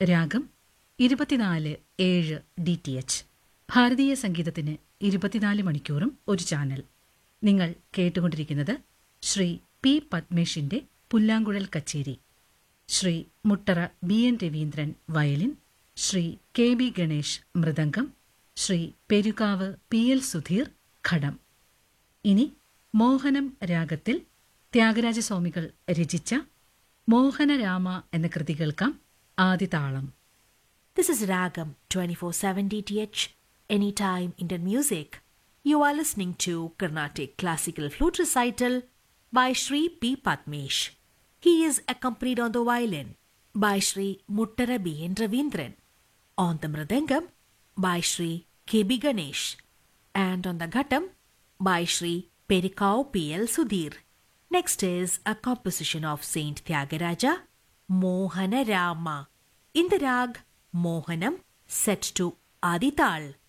രാഗം ഇരുപത്തിനാല് ഏഴ് ഡി ടി എച്ച് ഭാരതീയ സംഗീതത്തിന് ഇരുപത്തിനാല് മണിക്കൂറും ഒരു ചാനൽ നിങ്ങൾ കേട്ടുകൊണ്ടിരിക്കുന്നത് ശ്രീ പി പത്മേഷിന്റെ പുല്ലാങ്കുഴൽ കച്ചേരി Shri Muttara B N Raveendran violin Shri K B Ganesh mridangam Shri Perukavu P L Sudheer ghatam ഇനി മോഹനം രാഗത്തിൽ ത്യാഗരാജസ്വാമികൾ രചിച്ച മോഹനരാമ എന്ന കൃതി കേൾക്കാം ആദിതാളം This is Ragam 24/7 DTH Anytime Indian Music. You are listening to Carnatic Classical Flute Recital by Sri P. Patmesh. He is accompanied on the violin by Sri Muttara B. N. Ravindran, on the mridangam by Sri K. B. Ganesh, and on the ghatam by Sri Perikau P. L. Sudhir. Next is a composition of Saint Tyagaraja, Mohana Rama, in the rag Mohanam set to Adital.